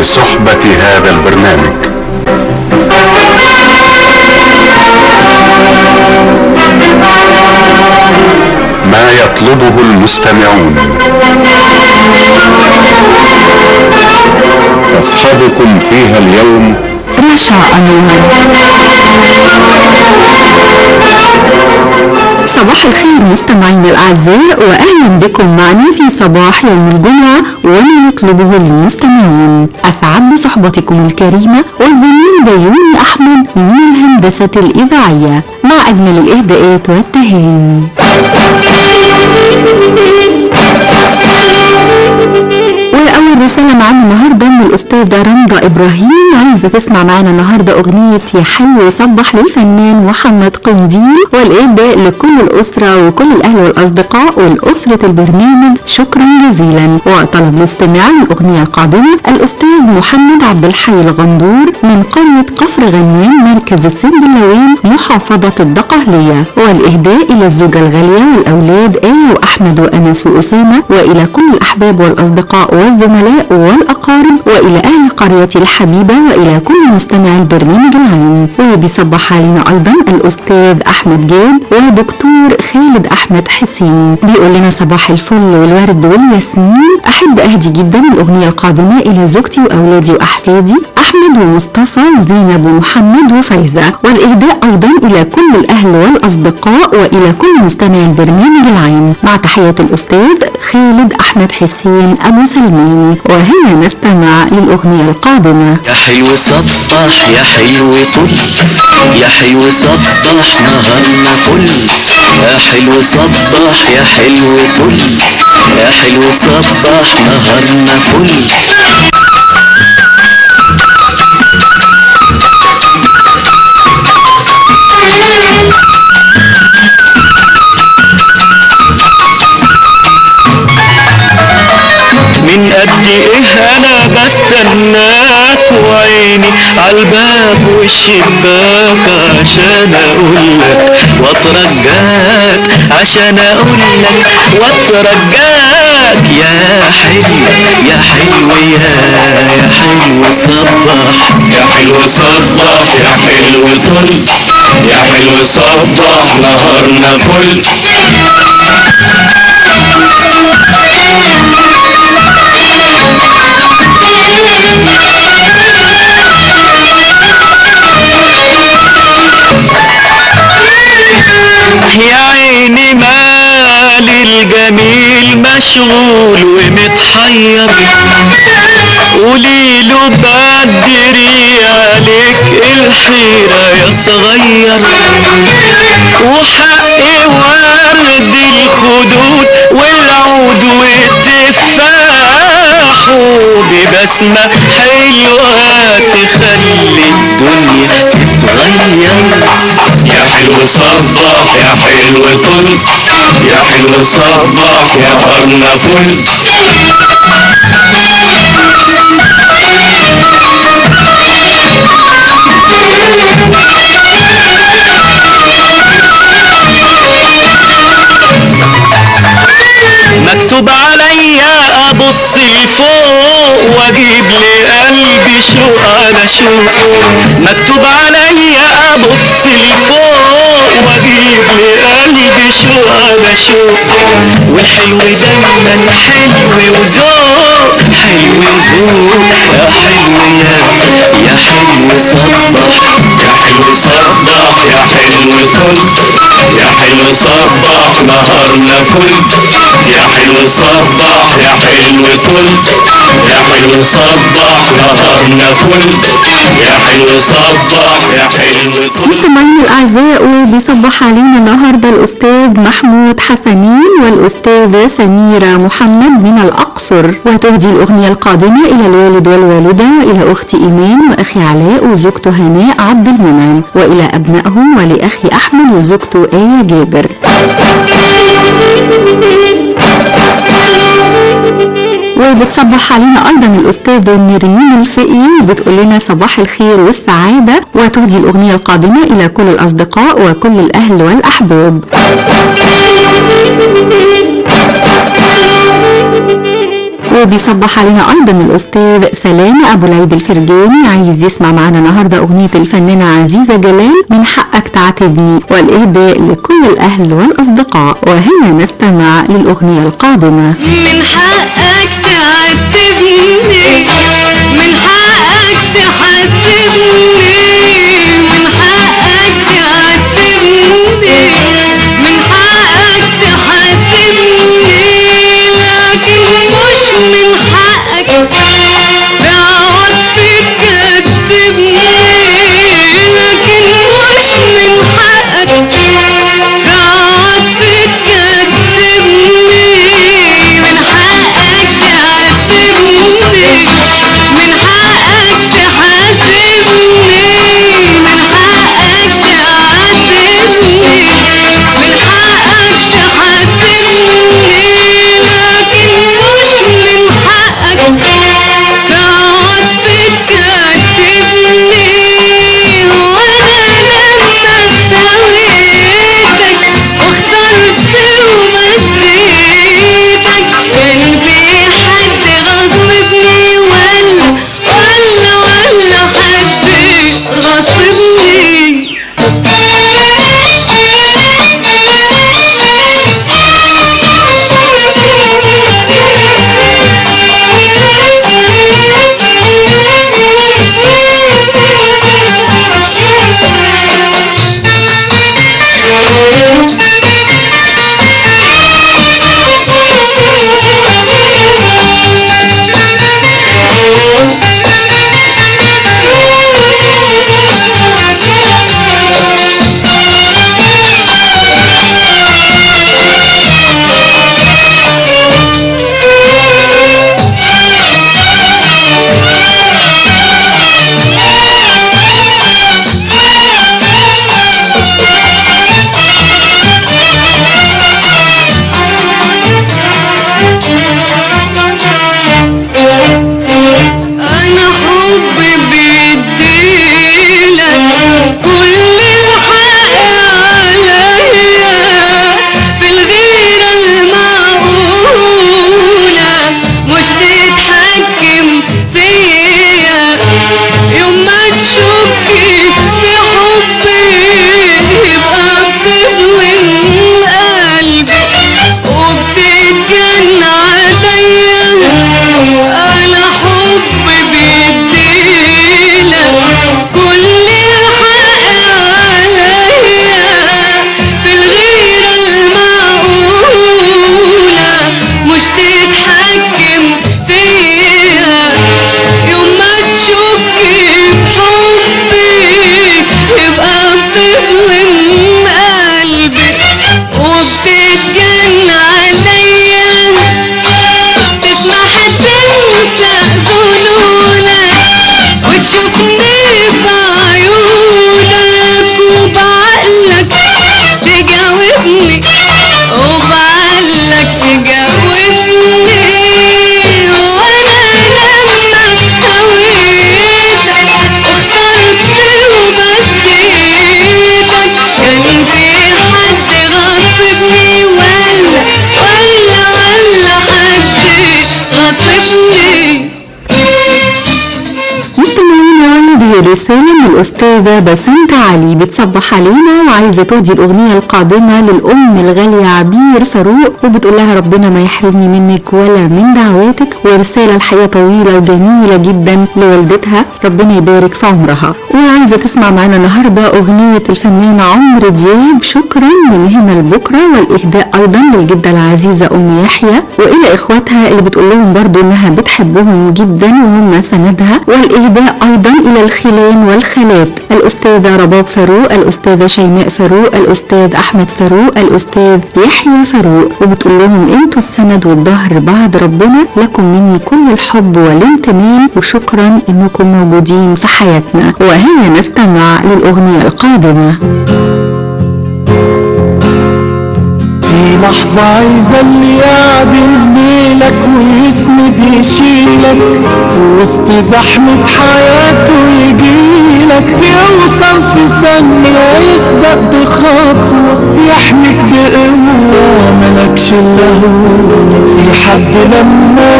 لصحبة هذا البرنامج ما يطلبه المستمعون أصحابكم فيها اليوم رشا أنور صباح الخير مستمعينا الأعزاء وأهلا بكم معنا في صباح يوم الجمعة وما يطلبه المستمعون أسعد بصحبتكم الكريمة والزميل بيومي أحمد من الهندسة الإذاعية مع أجمل الإهداءات والتهاني وأول رسالة معانا النهاردة من الأستاذة رندا إبراهيم عايزة تسمع معانا النهاردة أغنية يا حلو صبح للفنان محمد قنديل والإهداء لكل الأسرة وكل الأهل والأصدقاء والأسرة البرنامج شكرا جزيلا وطلب الاستماع للأغنية القادمة الأستاذ محمد عبد الحي الغندور من قرية كفر غنوان مركز السنبلاوين محافظة الدقهلية والإهداء إلى الزوجة الغالية والأولاد آية وأحمد وأنس وأسامة وإلى كل الأحباب والأصدقاء والزملاء والأقارب وإلى أهل قريتي الحبيبة وإلى كل مستمع البرنامج العام وبيصبح علينا أيضا الأستاذ أحمد جاد ودكتور خالد أحمد حسين بيقول لنا صباح الفل والورد والياسمين أحب أهدي جدا الأغنية القادمة إلى زوجتي وأولادي وأحفادي أحمد ومصطفى وزينب ومحمد وفايزة والإهداء أيضا إلى كل الأهل والأصدقاء وإلى كل مستمع البرنامج العام مع تحية الأستاذ خالد أحمد حسين أبو سلمان وهنا نستمع للأغنية القادمة يا حلو صبح يا حلو طل يا حلو صبح نهارنا فل يا حلو صبح يا حلو طل يا حلو صبح نهارنا فل من قد ايه انا بستناك وعيني عالباب والشباك عشان اقولك واترجاك عشان اقولك واترجاك يا حلو يا حلو يا يا حلو صبح يا حلو صبح يا حلو طل يا حلو صبح نهارنا فل يا عيني مال الجميل مشغول ومتحير قوليله بدري عليك الحيرة يا صغير وحق ورد الخدود والعود والتفاح وببسمة حلوة تخلي الدنيا تتغير يا حلو صبح يا حلو طل يا حلو صبح يا نهارنا فل مكتوب عليا ابص لفوق واجيب لقلبي شوق على شوق مكتوب عليا ابص لفوق واجيب لقلبي شوق على شوق والحلو دايما حلو وذوق حلو وذوق يا حلو يا يا حلو صبح يا حلو صبح يا حلو طل يا حلو صبح نهارنا فل يا حلو صبح يا حلو طل يا حلو صبح نهارنا فل يا حلو صبح يا حلو طل مستمعينا الأعزاء وبيصبح علينا النهاردة الأستاذ محمود حسنين والأستاذة سميرة محمد من الأقصر وتهدي الأغنية القادمة إلى الوالد والوالدة وإلى أختي إيمان وأخي علاء وزوجته هناء عبد المنعم وإلى أبنائهم ولأخي أحمد وزوجته آية جابر وبتصبح علينا ايضا الاستاذه نرمين الفقي وبتقول لنا صباح الخير والسعاده وتهدي الاغنيه القادمه الى كل الاصدقاء وكل الاهل والاحباب وبيصبح علينا ايضا الاستاذ سلام ابو العيد الفرجاني عايز يسمع معانا النهارده اغنيه الفنانه عزيزه جلال من حقك تعاتبني والاهداء لكل الاهل والاصدقاء وهيا نستمع للاغنيه القادمه من حقك تعاتبني من حقك تحاسبني من حقك تعاتبني من حقك تحاسبني لكن مش من حقك بعواطفك تكذبني لكن مش من حقك بعواطفك تكذبني من حقك تعاتبني من حقك تحاسبني من حقك تعاتبني من حقك تحاسبني لكن مش من حقك بعواطفك تكذبني وانا لما سويتك واخترت ومديتك كان في حد غصبني ولا ولا ولا حد غصبني انا حبي بيديلك كل الحق عليا في الغيرة المعقولة مش تتحكم فيا يوم ما تشكي في حبي يبقى بتظلم قلبي وبتتجن عليا انا حبي بيديلك كل الحق عليا في الغيرة المعقولة مش تتحكم فيا يوم ما تشكي في حبي يبقى بتظلم قلبي وبتتجن عليا تسمح تنسى ظنونك وتشوفني بعيونك وبعقلك تجاوبني وبعقلك تجاوبني وانا لما هويتك واخترت وبديتك كان في حد غصبني ولا ولا ولا حد غصبني مستمعينا ولدي رسالة من الأستاذة بسنت علي بتصبح علينا وعايزة تودي الأغنية القادمة للأم الغالية عبير فاروق وبتقول لها ربنا ما يحرمني منك ولا من دعواتك ورسالة الحقيقة طويلة وجميلة جدا لوالدتها ربنا يبارك في عمرها وعايزة تسمع معانا النهاردة أغنية الفنان عمرو دياب شكرا من هنا لبكرة والإهداء أيضا للجدة العزيزة أم يحيى وإلى إخواتها اللي بتقول لهم برضو إنها بتحبهم جدا وهم سندها والإهداء أيضا إلى الخلان والخالات الأستاذة رباب فاروق الأستاذة شيماء فاروق الأستاذ أحمد فاروق الأستاذ يحيى فاروق وبتقول لهم أنتوا السند والظهر بعد ربنا لكم مني كل الحب والامتنان وشكرا إنكم موجودين في حياتنا وهيا نستمع للأغنية القادمة في لحظة عايزة اللي يعدل بينك ويسند يشيلك وسط زحمة حياته يجيلك يوصل في ثانية يسبق بخطوة يحميك بقوة ملكش إلا هو في حد لما تخاف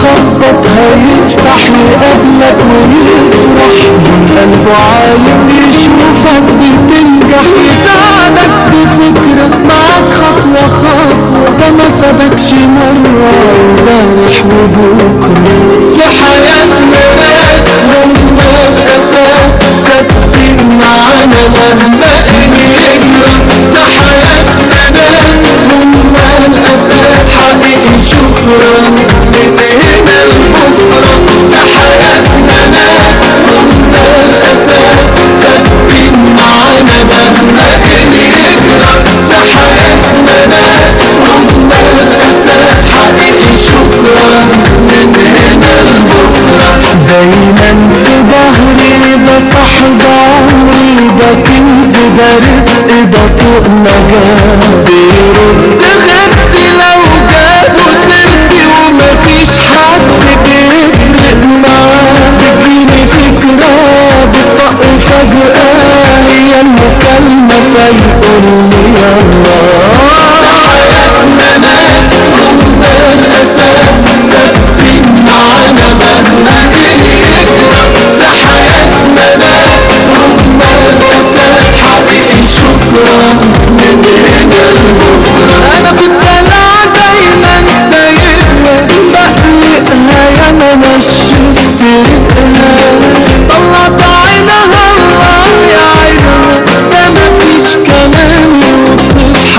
يخبط هيفتح يقابلك ويفرح من قلبه عايز يشوفك بتنجح يساعدك بفكرة معاك خطوة خطوة ده ما سابكش مرة امبارح وبكرة في حياتنا ناس هم الأساس ثابتين معانا مهما يجرى ده حياتنا ناس هم الأساس حقيقي شكرا من هنا لبكرة ده حياتنا ناس هم الأساس ثابتين معانا مهما يجرى ده حياتنا ناس هم الأساس حقيقي شكرا من هنا لبكرة دايما في ظهري ده صاحب عمري ده كنز ده رزق ده طوق نجاة بيرد غيرتي لو جابوا سيرتي ومفيش حد بيفرق معاه تجيني فكرة بتطق فجأة هي المكالمة فيقول لي يلا حياتنا ناس هم الأساس ثابتين معانا مهما يجرى ده حياتنا ناس هم الأساس حقيقي شكرا من هنا لبكرة أنا كنت أنا دايما سايقها بقلقها يا ما مشيت طريقها طلعت عينها الله يا عينها ده مفيش كلام يوصف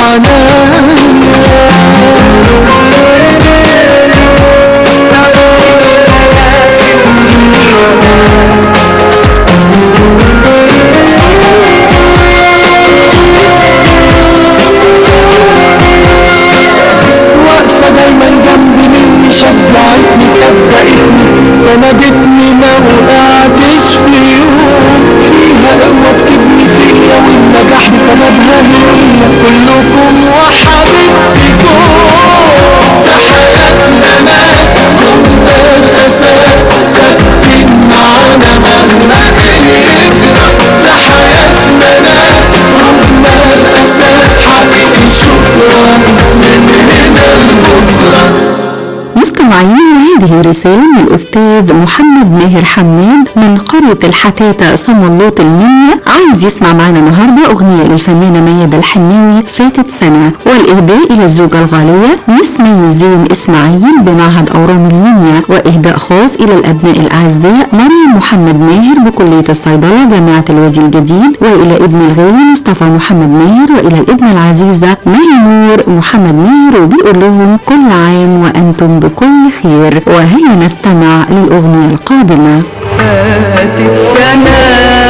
واقفة دايما جنبي مني شجعتني صدقتني سندتني ما وقعتش في يوم فيها قوة بتبني فيا والنجاح بسببها هي كلكم وحبيبتكم ده حياتنا ناس هم الأساس ثابتين معانا مهما يجرى ده حياتنا ناس هم الأساس حقيقي شكرا من هنا لبكرة مستمعين هذه رسالة من الأستاذ محمد ماهر حماد من قرية الحتاتة صملوط المنيا عايز يسمع معنا النهاردة أغنية للفنانة ميادة الحناوي فاتت سنة والإهداء إلى الزوجة الغالية نسمي زين إسماعيل بمعهد أورام المنيا وإهداء خاص إلى الأبناء الأعزاء مريم محمد ماهر بكلية الصيدلة جامعة الوادي الجديد وإلى ابن الغالي مصطفى محمد ماهر وإلى الابن العزيزة ماهي نور محمد ماهر وبيقول لهم كل عام وأنتم بكل خير وهيا نستمع للأغنية القادمة فاتت سنة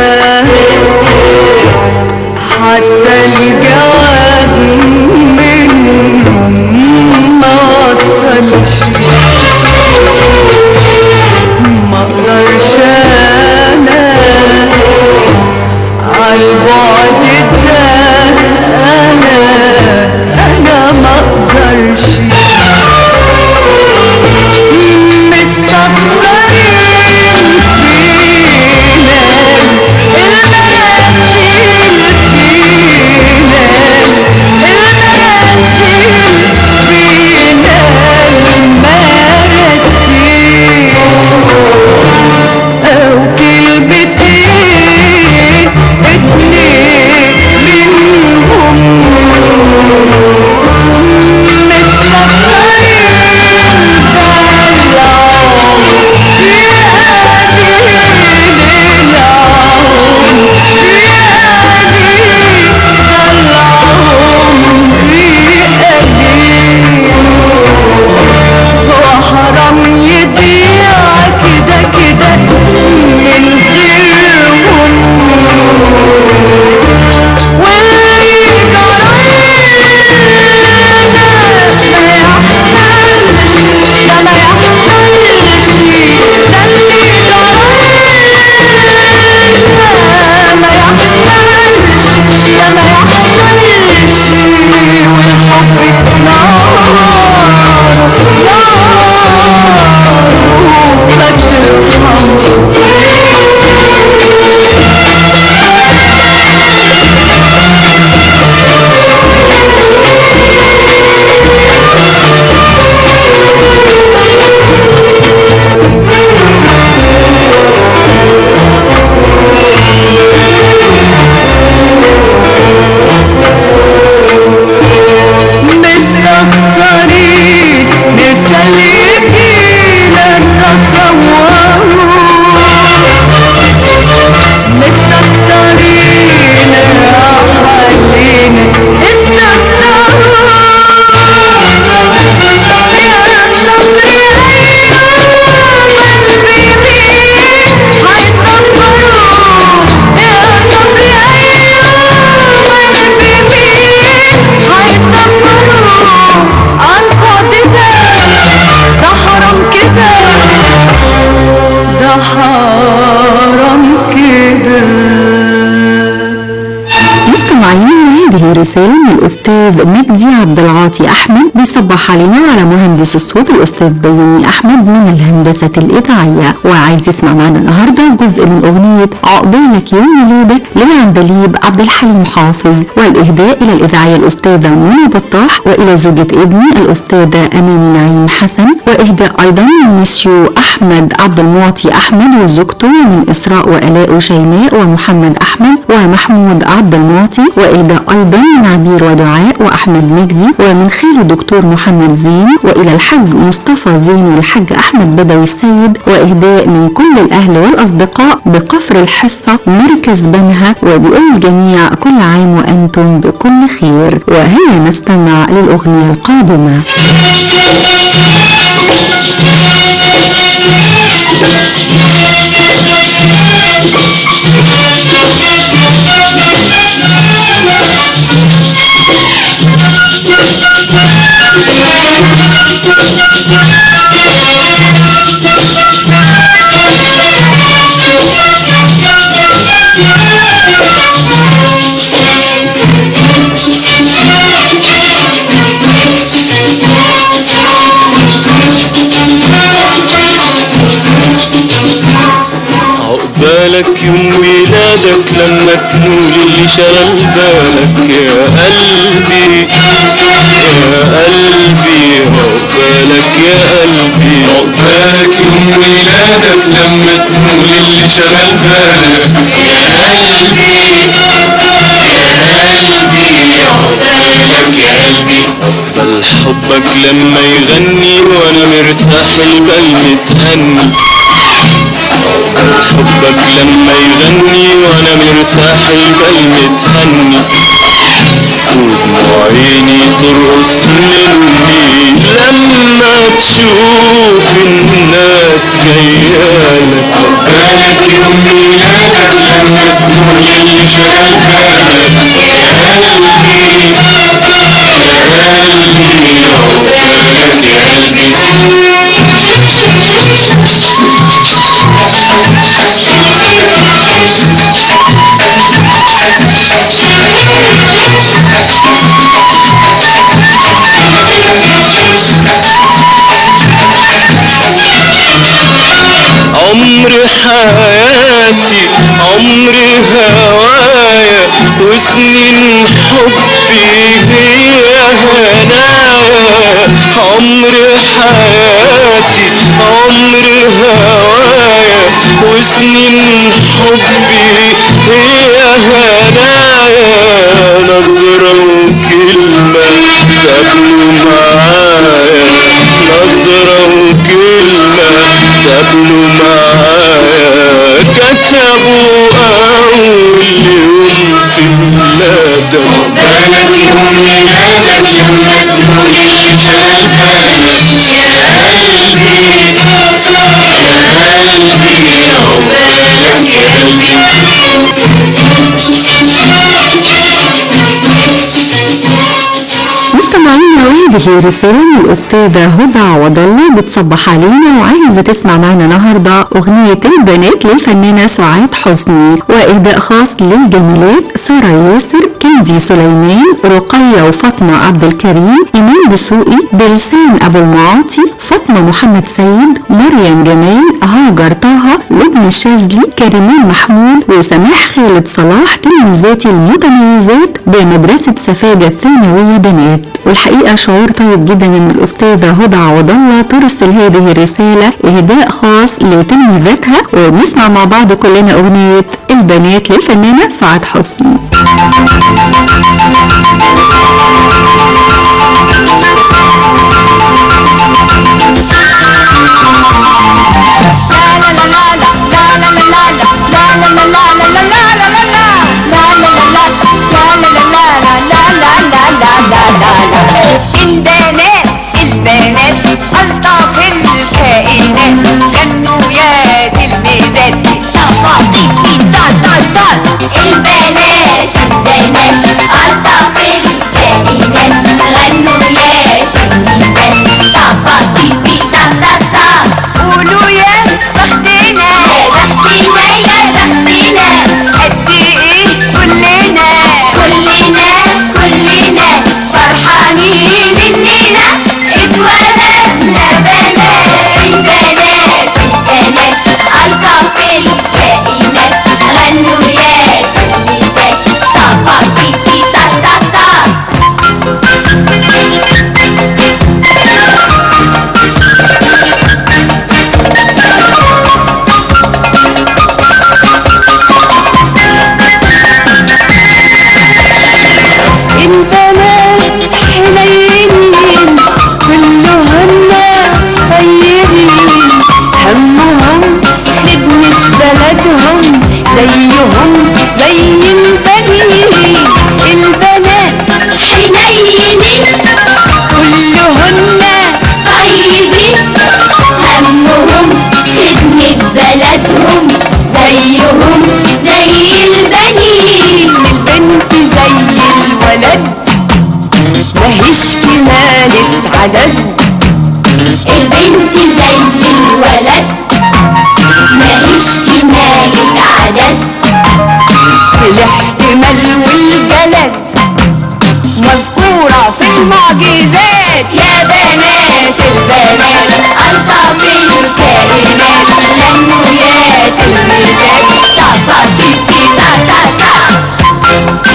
حتى الجواب منهم ما وصلش ما اقدرش انا عالبعد ده انا انا ما اقدرش مستخسرين فينا وهذه رسالة من الأستاذ مجدي عبد العاطي أحمد بيصبح علينا وعلى مهندس الصوت الأستاذ بيومي أحمد من الهندسة الإذاعية وعايز يسمع معنا النهاردة جزء من أغنية عقبالك يوم ميلادك للعندليب عبد الحليم حافظ والإهداء إلى الإذاعية الأستاذة منى بطاح وإلى زوجة ابني الأستاذة أماني نعيم حسن وإهداء أيضا من مسيو أحمد عبد المعطي أحمد وزوجته من إسراء وآلاء وشيماء ومحمد أحمد ومحمود عبد المعطي وإهداء أيضا من عبير ودعاء وأحمد مجدي ومن خاله الدكتور محمد زين وإلى الحاج مصطفى زين والحاج أحمد بدوي السيد وإهداء من كل الأهل والأصدقاء بقفر الحصة مركز بنها وبيقول الجميع كل عام وأنتم بكل خير وهيا نستمع للأغنية القادمة عقبالك يوم ميلادك لما تنول اللي شغل بالك يا قلبي يا قلبي عقبالك يا قلبي عقبالك يوم ميلادك لما تقول اللي شغل بالك يا قلبي يا قلبي عقبالك يا قلبي بل حبك لما يغني وانا مرتاح البال متهني بل حبك لما يغني وانا مرتاح البال متهني ودموع عيني ترقص مني لما تشوف الناس جايالك عقبالك يوم ميلادك لما تقول اللي شغل بالك يا قلبي يا قلبي عقبالك يا قلبي عمر حياتي عمر هوايا وسنين حبي هي هنايا عمر حياتي عمر هوايا وسنين حبي هي هنايا نظرة وكلمة تاكلوا معايا نظرة وكلمة تاكلوا معايا كتبوا أول يوم في ميلادك عقبالك يوم ميلادك لما تقول اللي شغل بالك يا قلبي يا قلبي عقبالك يا قلبي مستمعينا وهذه رسالة من الأستاذة هدى عوض الله بتصبح علينا وعايزة تسمع معنا النهاردة أغنية البنات للفنانة سعاد حسني وإهداء خاص للجميلات سارة ياسر كنزي سليمان رقية وفاطمة عبد الكريم إيمان دسوقي بلسان أبو المعاطي فاطمة محمد سيد مريم جمال هاجر طه لبنى الشاذلي كريمان محمود وسماح خالد صلاح تلميذاتي المتميزات بمدرسة سفاجة الثانوية بنات والحقيقة شعور طيب جدا ان الأستاذة هدى عوض الله ترسل هذه الرسالة إهداء خاص لتلميذاتها ونسمع مع بعض كلنا أغنية البنات للفنانة سعاد حسني البنات البنات ألطف الكائنات غنوا يا تلميذات تفاصيل تا تا تا البنات البنات ألطف الكائنات غنوا يا سيدات طبطي تا تا تا قولوا يا بختنا يا بختنا يا بختنا قد ايه كلنا كلنا عدد البنت زي الولد ماليش كمالة عدد في الاحتمال والجلد مذكورة في المعجزات يا بنات البنات ألطف الكائنات غنوا يا تلميذات تا تا تي تي تا تا تا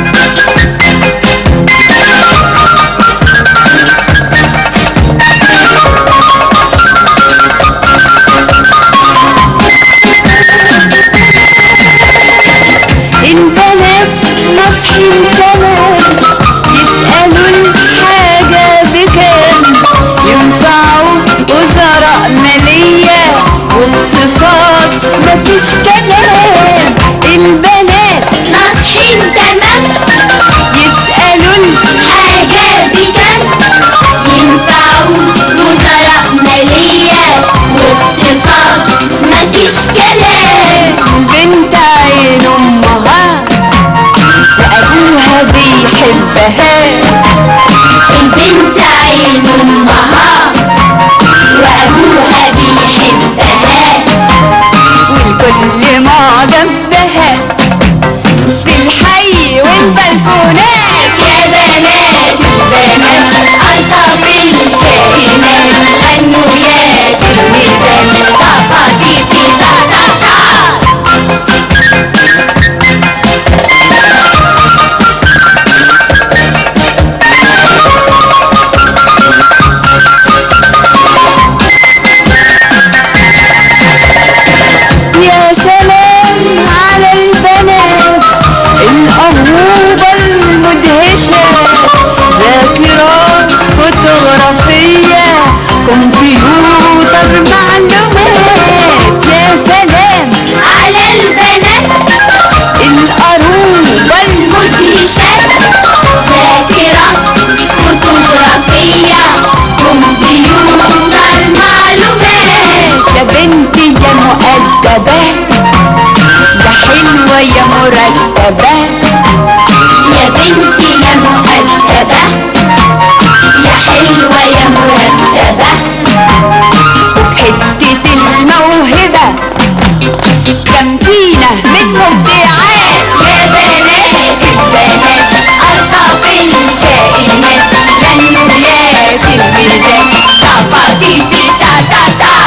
البنات نصحين كمان يسألوا الحاجة بكام ينفعوا وزراء مالية واقتصاد مفيش كلام البنات ناصحين تمام يسألوا حاجة بكم ينفعوا وزراء مالية واقتصاد مفيش كلام بنت عين أمها وأبوها بيحبها البنت عين أمها وأبوها بيحبها والكل معجب بها في الحي والبلكونات يا بنات البنات ألطف الكائنات غنوا يا تلميذات طاقة تيتي تا تا تا يا سلام على البنات الأهوبة المدهشة ذاكرة فوتوغرافية كمبيوتر معلومات يا سلام على البنات الأروبة مدهشة ذاكرة فوتوغرافية كمبيوتر معلومات يا بنتي يا مؤدبة يا حلوة يا مرتبة يا بنتي يا مؤدبة يا حلوة يا مرتبة حتة الموهبة كم فينا من مبدعات يا بنات البنات ألطف الكائنات غنوا يا تلميذات طاقة تيتي تا تا تا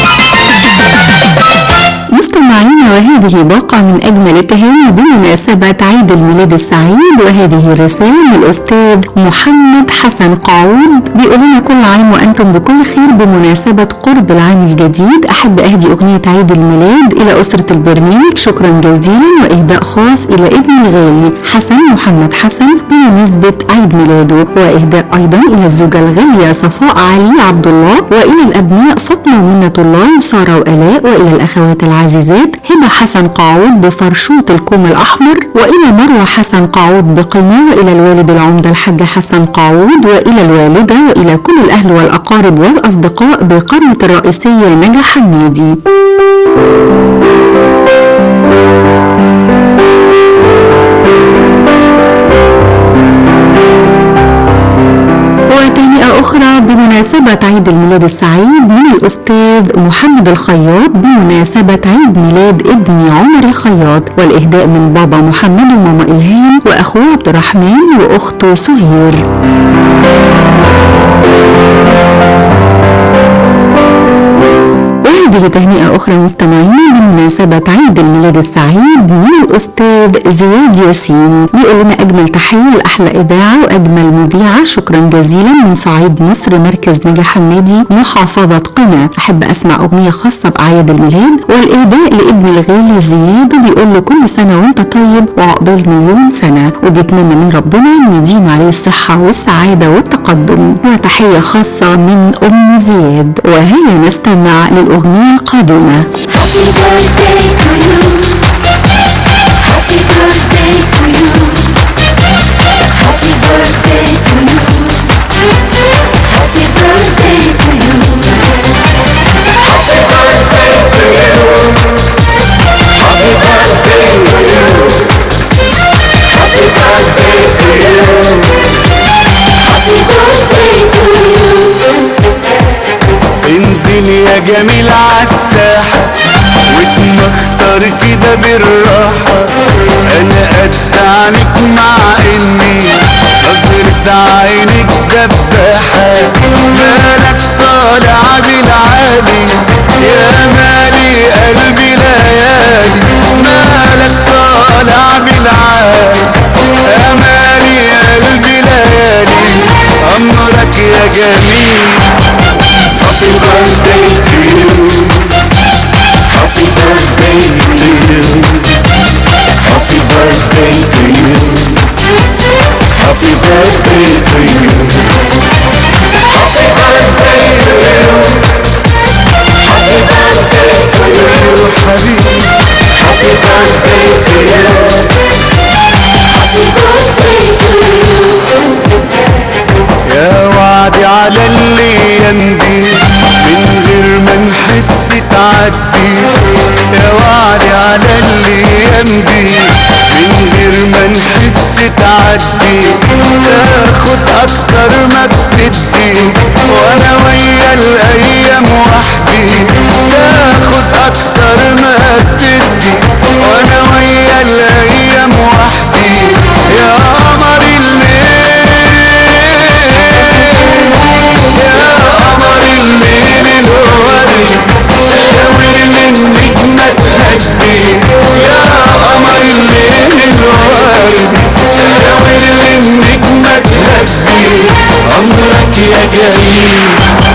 مستمعينا وهذه باقة من أجمل التهاني بمناسبة عيد الميلاد السعيد وهذه رسالة من الأستاذ محمد حسن قعود بيقول لنا كل عام وأنتم بكل خير بمناسبة قرب العام الجديد أحب أهدي أغنية عيد الميلاد إلى أسرة البرنامج شكرا جزيلا وإهداء خاص إلى ابني الغالي حسن محمد حسن بمناسبة عيد ميلاده وإهداء أيضا إلى الزوجة الغالية صفاء علي عبد الله وإلى الأبناء فاطمة ومنة الله وسارة وآلاء وإلى الأخوات العزيزات هبة حسن قاعود بفرشوط الكوم الأحمر وإلى مروة حسن قاعود بقنا وإلى الوالد العمدة الحاج حسن قاعود وإلى الوالدة وإلى كل الأهل والأقارب والأصدقاء بقرية الرئيسية نجا حمادي وتهنئة أخرى بمناسبة عيد الميلاد السعيد من الأستاذ محمد الخياط بمناسبة عيد ميلاد ابني عمر الخياط والإهداء من بابا محمد وماما إلهام وأخوه عبد الرحمن وأخته سهير وهذه تهنئة أخرى مستمعين بمناسبة عيد الميلاد السعيد من الأستاذ زياد ياسين بيقول لنا أجمل تحية لأحلى إذاعة وأجمل مذيعة شكرا جزيلا من صعيد مصر مركز نجا حمادي محافظة قنا أحب أسمع أغنية خاصة بأعياد الميلاد والإهداء لابني الغالي زياد وبيقول له كل سنة وأنت طيب وعقبال مليون سنة وبيتمنى من ربنا أن يديم عليه الصحة والسعادة والتقدم وتحية خاصة من أم زياد وهيا نستمع للأغنية القادمة Happy birthday to you. Happy birthday to you. Happy birthday to you. Happy birthday to you. Happy birthday to you. Happy birthday to you. Happy birthday to you. Happy birthday to you. جميل عالساحة واتمختار كده بالراحة انا قد عنك مع اني نظرة عينك دباحة مالك طالع بالعالي يا مالي قلبي ليالي مالك طالع بالعالي يا مالي قلبي ليالي امرك يا جميل Happy birthday to you Happy birthday to you Happy birthday to you Happy birthday to you Happy birthday to you Happy birthday to you حبيبي Happy birthday to you Happy birthday to you يا وعدي على الايام دي من غير ما نحس تعدي يا وعدي على الايام دي من غير ما نحس تعدي تاخد اكتر ما بتدي وانا ويا الايام وحدي تاخد اكتر ما بتدي وانا ويا الايام وحدي يا قمر الليل يا قمر الليل الورد شاور للنجمة تهدي يا قمر الليل الورد شاور للنجمة تهدي أمرك يا جميل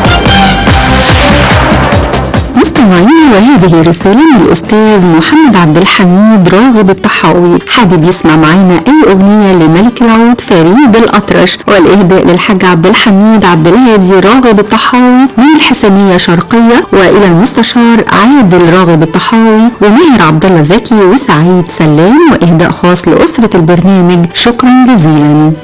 مستمعين وهذه رسالة من الأستاذ محمد عبد الحميد راغب الطحاوي حابب يسمع معانا أي أغنية لملك العود فريد الأطرش والإهداء للحاج عبد الحميد عبد الهادي راغب الطحاوي من الحسنية شرقية وإلى المستشار عادل راغب الطحاوي وماهر عبد الله زكي وسعيد سلام وإهداء خاص لأسرة البرنامج شكرا جزيلا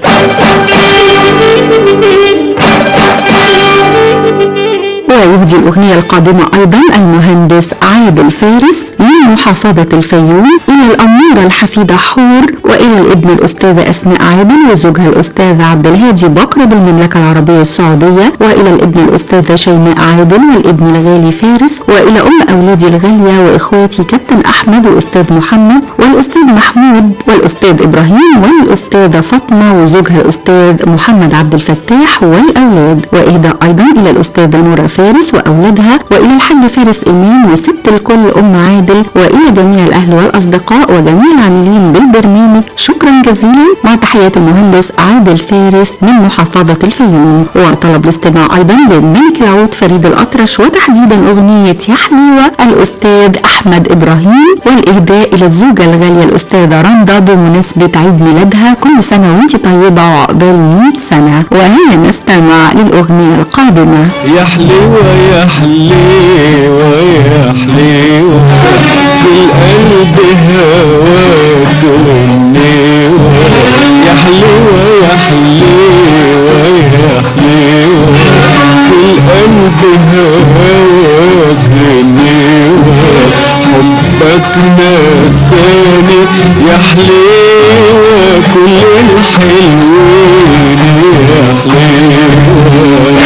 ويهدي الأغنية القادمة أيضا المهندس عادل فارس من محافظة الفيوم إلى الأميرة الحفيدة حور وإلى الابن الأستاذة أسماء عادل وزوجها الأستاذ عبد الهادي بكر بالمملكة العربية السعودية وإلى الابن الأستاذة شيماء عادل والابن الغالي فارس وإلى أم أولادي الغالية وإخواتي كابتن أحمد والأستاذ محمد والأستاذ محمود والأستاذ إبراهيم والأستاذة فاطمة وزوجها الأستاذ محمد عبد الفتاح والأولاد وإهداء أيضا إلى الأستاذة نورة فارس وأولادها وإلى الحاج فارس إمام وست الكل أم عادل وإلى جميع الأهل والأصدقاء وجميع العاملين بالبرنامج شكرا جزيلا مع تحيات المهندس عادل فارس من محافظة الفيوم وطلب الاستماع أيضا للملك العود فريد الأطرش وتحديدا أغنية يا حليوة الأستاذ أحمد إبراهيم والإهداء إلى الزوجة الغالية الأستاذة رندا بمناسبة عيد ميلادها كل سنة وانت طيبة وعقبال 100 سنة وهيا نستمع للأغنية القادمة يا حليوة يا حليوة يا حليوة في القلب هواك والنيوة يا حليوة يا حليوة يا حليوة في القلب هواك والنيوة حبك نساني يا حليوة كل الحلوين يا حليوة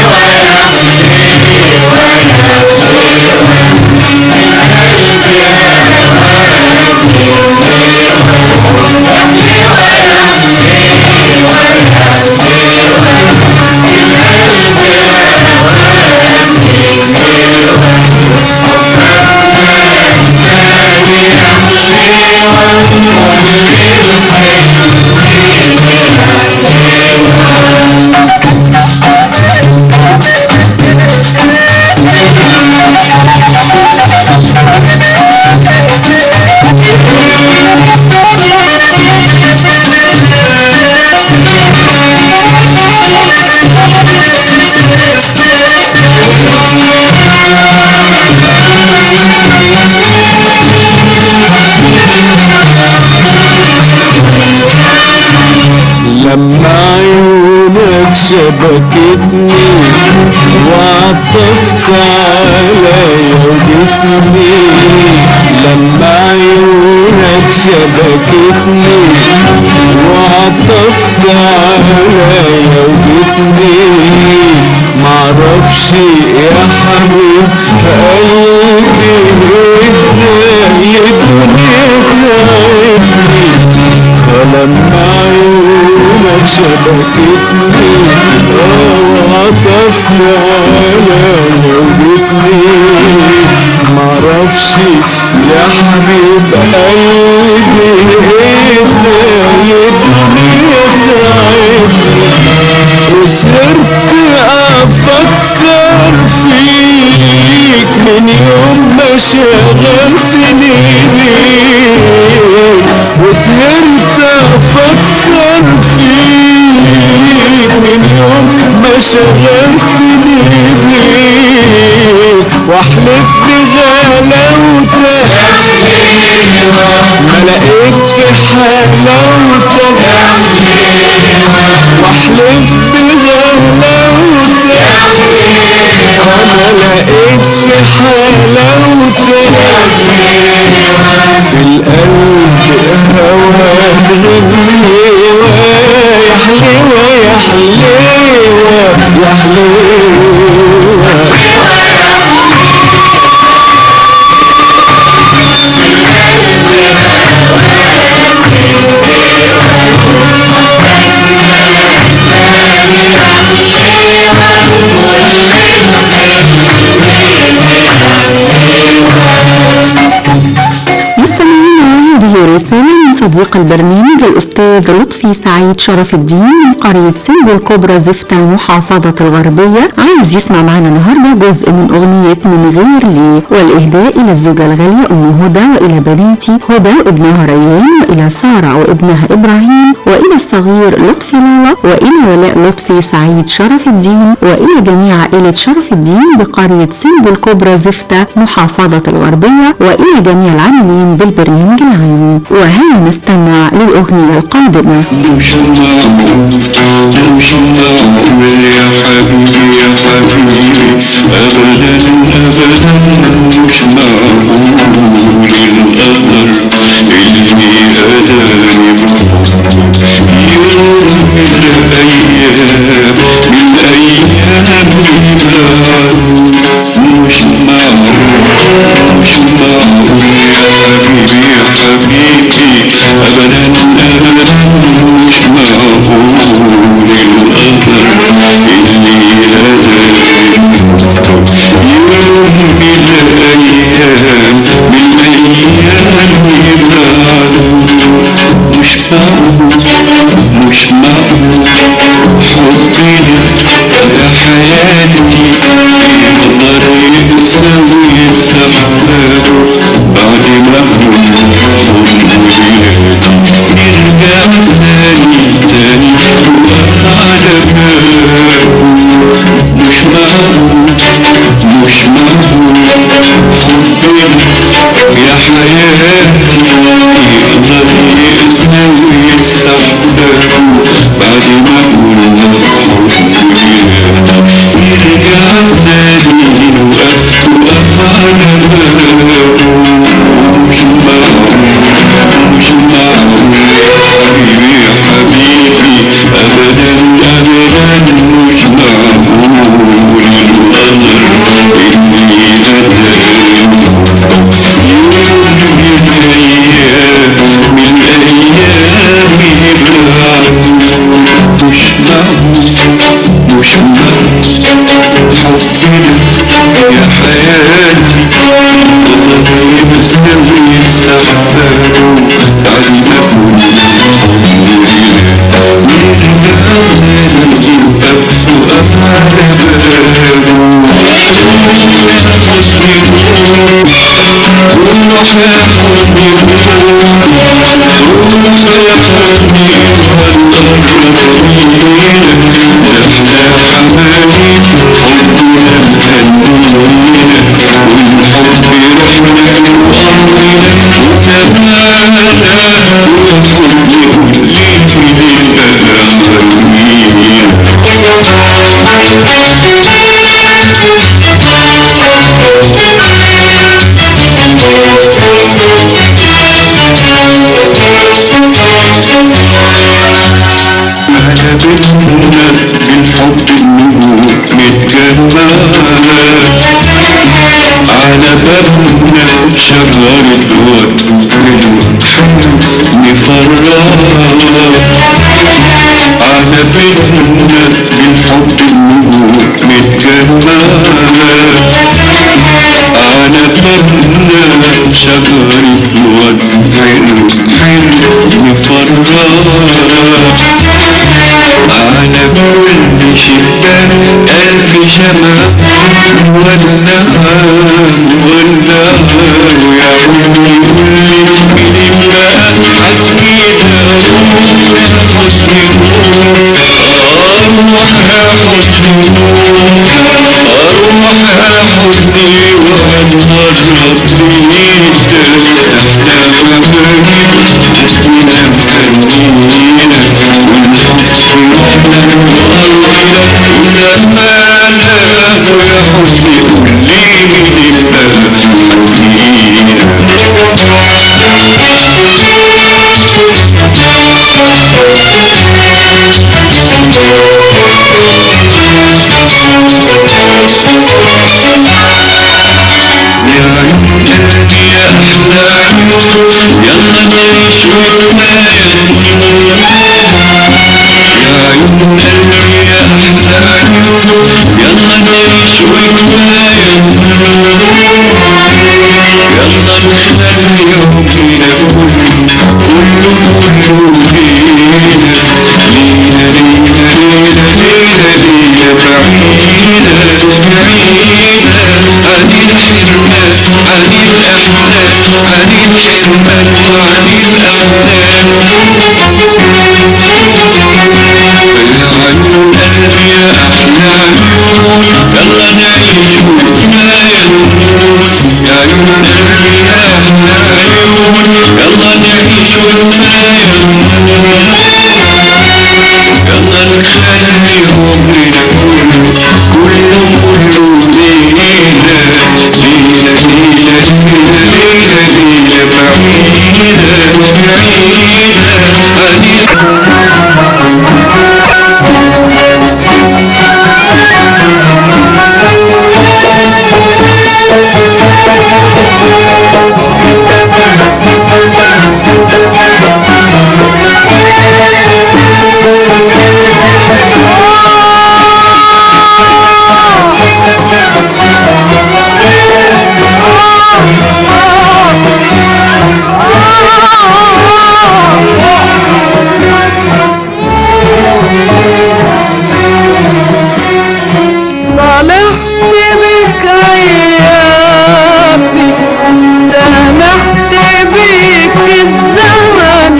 لما عيونك شبكتني وعطفت عليا وجتني لما عيونك شبكتني وعطفت عليا وجتني معرفش يا حبيب قلبي ازاي الدنيا ساعدني فلما عيونك شبكتني اه وعطفت على موجتني معرفش يا حبيب قلبي ازاي الدنيا ساعدني وصرت افكر فيك من يوم ما شغلتني بيك وصرت افكر فيك من يوم ما شغلتني بيك واحلف بغلاوتك ما لقيت في حلاوتك واحلف بغلاوتك انا لقيت في حلاوتك في القلب هواك غنيوة يا حلوة يا حلوة يا حلوة مستمعينا هذه رسالة من صديق البرنامج الأستاذ لطفي سعيد شرف الدين من قرية سلب الكبرى زفتة محافظة الغربية عايز يسمع معنا النهاردة جزء من أغنية من غير لي والإهداء إلى الزوجة الغالية أم هدى وإلى بناتي هدى وابنها ريان وإلى سارة وابنها إبراهيم وإلى الصغير لطفي لالا وإلى ولاء لطفي سعيد شرف الدين وإلى جميع عائلة شرف الدين بقرية سلب الكبرى زفتة محافظة الغربية وإلى جميع العاملين بالبرنامج العام وهيا نستمع للأغنية القادمة مش معقول مش معقول يا حبيبي يا حبيبي ابدا ابدا مش معقول القدر اللي اداني يوم من الايام من ايام المعلوم مش معقول مش معقول يا حبيبي يا حبيبي ابدا ابدا مش معقول القدر اللي هداني يوم من الايام على كل شباك ألف شمعة مولعة مولعة ويا عمي قول لي مين بقى حكينا أروح يا حسني أروح يا حسني أروح يا حسني وأتغرب بيك احنا مفاهيم اسمنا مفاهيم والحب رحنا وقلبنا ولما نام يا حسني قول لي مين يا عيون قلبي يا أحلى عيون يلا نعيش ونتنايم يا عيون قلبي يا أحلى عيون يلا نعيش ونتنايم يلا نخلي يومنا كله كله كله لينا لينا لينا لينا لينا لينا بعيدة بعيدة عن الحرمان عن الأحلام عن الحرمان وعن الأحلام يا عيون قلبي يا أحلى عيون يلا نعيش ونتنايم يا عيون قلبي يا أحلى عيون يلا نعيش ونتنايم يلا نخلي عمرنا كله كله كله لينا لينا لينا لينا لينا لينا بعيدة بعيدة عن صالحت بك ايامي سامحت بك الزمن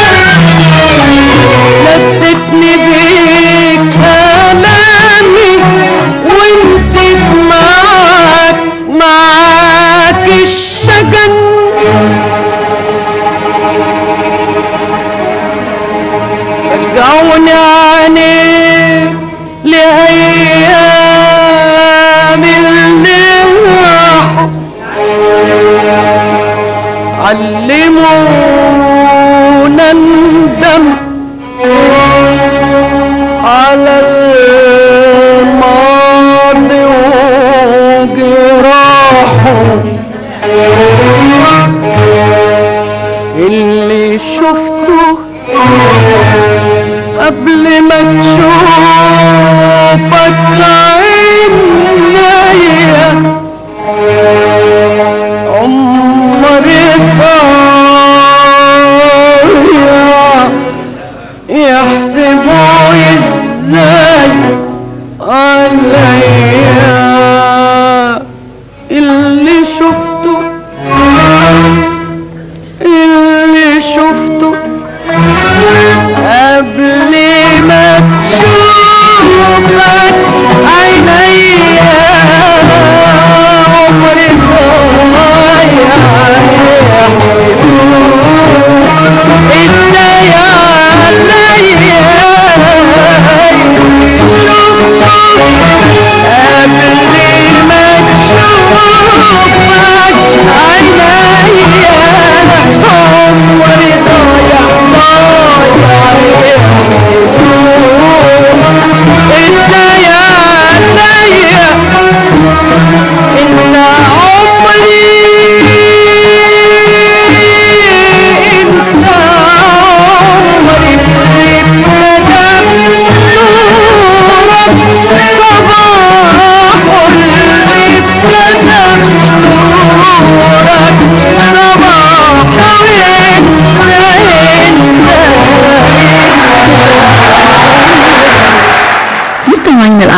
نسيتني بك الامي ونسيت معاك معاك الشجن رجعوني عنيك لأيام النواح علمونا ندم على الماضي وجراحه اللي شفته قبل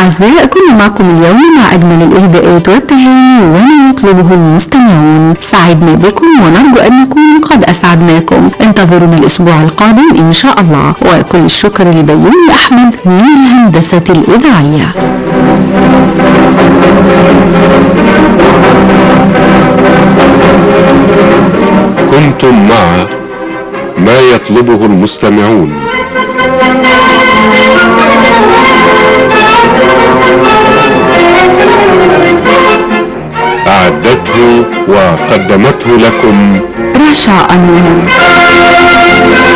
أعزائي كنا معكم اليوم مع أجمل الإهداءات والتهاني وما يطلبه المستمعون سعدنا بكم ونرجو أن نكون قد أسعدناكم انتظرونا الأسبوع القادم إن شاء الله وكل الشكر لبيومي أحمد من الهندسة الإذاعية كنتم مع ما يطلبه المستمعون أعدته وقدمته لكم رشا أنور